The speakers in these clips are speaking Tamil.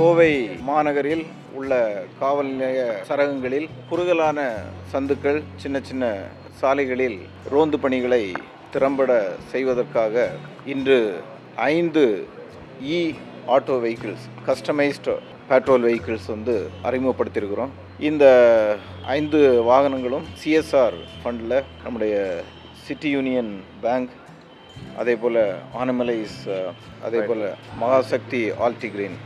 கோவை மாநகரில் உள்ள காவல் நிலைய சரகங்களில் குறுகலான சந்துக்கள் சின்ன சின்ன சாலைகளில் ரோந்து பணிகளை திறம்பட செய்வதற்காக இன்று ஐந்து e auto vehicles customised petrol vehicles வந்து அறிமுகப்படுத்தியிருக்கிறோம் இந்த ஐந்து வாகனங்களும் சிஎஸ்ஆர் ஃபண்டில் நம்முடைய சிட்டி யூனியன் பேங்க் அதே போல் ஆனமலைஸ் அதே போல் மகாசக்தி ஆல்டிகிரீன்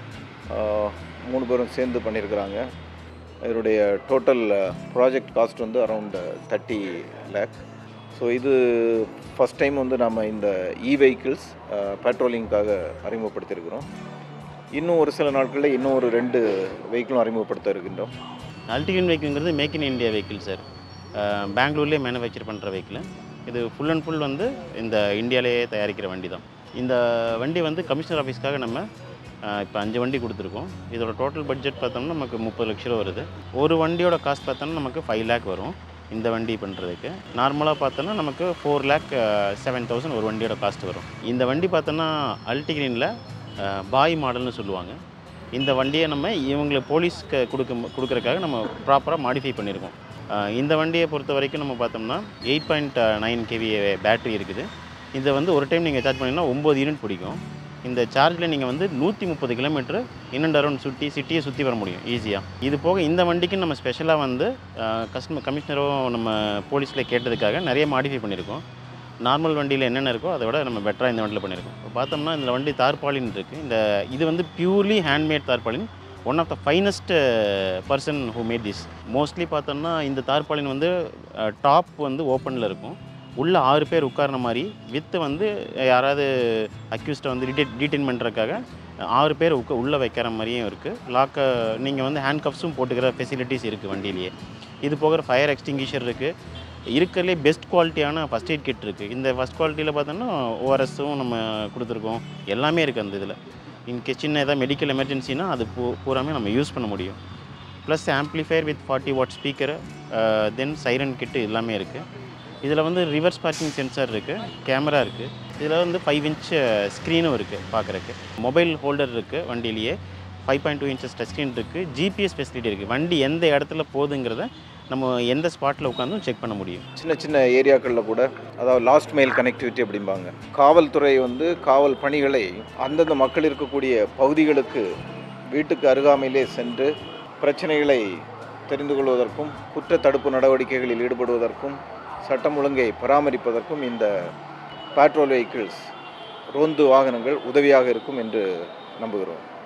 மூணு பேரும் சேர்ந்து பண்ணியிருக்கிறாங்க இதனுடைய டோட்டல் ப்ராஜெக்ட் காஸ்ட் வந்து அரவுண்ட் தேர்ட்டி லேக் ஸோ இது ஃபஸ்ட் டைம் வந்து நம்ம இந்த இ வெஹிக்கிள்ஸ் பெட்ரோலிங்காக அறிமுகப்படுத்தியிருக்கிறோம் இன்னும் ஒரு சில நாட்களில் இன்னும் ஒரு ரெண்டு வெஹிக்கிளும் அறிமுகப்படுத்த இருக்கின்றோம் அல்டிகன் வெஹிக்கிள்ங்கிறது make in India vehicle sir பெங்களூர்லேயே மேனுஃபேக்சர் பண்ணுற வெஹிக்கிள் இது ஃபுல் அண்ட் ஃபுல் வந்து இந்த இந்தியாவிலேயே தயாரிக்கிற வண்டி தான் இந்த வண்டி வந்து கமிஷனர் ஆஃபீஸ்க்காக நம்ம இப்போ அஞ்சு வண்டி கொடுத்துருக்கோம் இதோட டோட்டல் பட்ஜெட் பார்த்தோம்னா நமக்கு முப்பது லட்ச ரூபா வருது ஒரு வண்டியோட காஸ்ட் பார்த்தோம்னா நமக்கு ஃபைவ் லேக் வரும் இந்த வண்டி பண்ணுறதுக்கு நார்மலாக பார்த்தோன்னா நமக்கு ஃபோர் லேக் செவன் தௌசண்ட் ஒரு வண்டியோட காஸ்ட் வரும் இந்த வண்டி பார்த்தோன்னா அல்டிகிரீனில் பாய் மாடல்னு சொல்லுவாங்க இந்த வண்டியை நம்ம இவங்களுக்கு போலீஸ்க்கு கொடுக்க கொடுக்குறக்காக நம்ம ப்ராப்பராக மாடிஃபை பண்ணியிருக்கோம் அஹ் இந்த வண்டியை பொறுத்த வரைக்கும் நம்ம பார்த்தோம்னா eight point nine KV battery இருக்குது இதை வந்து ஒரு டைம் நீங்கள் சார்ஜ் பண்ணிங்கன்னா ஒம்பது யூனிட் பிடிக்கும் இந்த சார்ஜில் நீங்கள் வந்து நூற்றி முப்பது கிலோமீட்டர் இன் அண்ட் அரௌண்ட் சுற்றி சிட்டியை சுற்றி வர முடியும் ஈஸியாக இது போக இந்த வண்டிக்கு நம்ம ஸ்பெஷலாக வந்து கஸ்டமர் கமிஷனரும் நம்ம போலீஸில் கேட்டதுக்காக நிறைய மாடிஃபை பண்ணியிருக்கோம் நார்மல் வண்டியில் என்னென்ன இருக்கோ அதை விட நம்ம பெட்டராக இந்த வண்டியில் பண்ணியிருக்கோம் இப்போ பார்த்தோம்னா இந்த வண்டி தார்பாலின் இருக்குது இந்த இது வந்து purely handmade tarpaulin one of the finest person who made this mostly பார்த்தோம்னா இந்த தார்பாலின் வந்து டாப் வந்து ஓப்பனில் இருக்கும் உள்ள ஆறு பேர் உட்கார்ன மாதிரி வித்து வந்து யாராவது அக்யூஸ்டை வந்து டிடெட் டீடைன் பண்ணுறதுக்காக ஆறு பேர் உட்க உள்ளே வைக்கிற மாதிரியும் இருக்குது லாக்க நீங்கள் வந்து ஹேண்ட் கப்ஸும் போட்டுக்கிற ஃபெசிலிட்டிஸ் இருக்குது வண்டியிலேயே இது போக ஃபயர் எக்ஸ்டிங்கிஷர் இருக்குது இருக்கிறதுலே பெஸ்ட் குவாலிட்டியான ஃபஸ்ட் எய்ட் கிட் இருக்குது இந்த ஃபஸ்ட் குவாலிட்டியில் பார்த்தோன்னா ஓஆர்எஸும் நம்ம கொடுத்துருக்கோம் எல்லாமே இருக்குது அந்த இதில் இன்கேஸ் சின்ன ஏதாவது மெடிக்கல் எமர்ஜென்சினா அது பூ பூராமே நம்ம யூஸ் பண்ண முடியும் plus amplifier with forty watt speaker then siren kit எல்லாமே இருக்குது இதில் வந்து ரிவர்ஸ் பார்க்கிங் சென்சார் இருக்குது கேமரா இருக்குது இதில் வந்து ஃபைவ் இன்ச் ஸ்க்ரீனும் இருக்குது பார்க்குறக்கு மொபைல் ஹோல்டர் இருக்குது வண்டியிலேயே five point two inches touch screen இருக்குது ஜிபிஎஸ் ஃபெசிலிட்டி இருக்குது வண்டி எந்த இடத்துல போகுதுங்கிறத நம்ம எந்த ஸ்பாட்டில் உட்காந்தும் செக் பண்ண முடியும் சின்ன சின்ன ஏரியாக்களில் கூட அதாவது லாஸ்ட் மைல் கனெக்டிவிட்டி அப்படிம்பாங்க காவல்துறை வந்து காவல் பணிகளை அந்தந்த மக்கள் இருக்கக்கூடிய பகுதிகளுக்கு வீட்டுக்கு அருகாமையிலே சென்று பிரச்சனைகளை தெரிந்து கொள்வதற்கும் குற்ற தடுப்பு நடவடிக்கைகளில் ஈடுபடுவதற்கும் சட்டம் ஒழுங்கை பராமரிப்பதற்கும் இந்த பேட்ரோல் வெஹிக்கிள்ஸ் ரோந்து வாகனங்கள் உதவியாக இருக்கும் என்று நம்புகிறோம்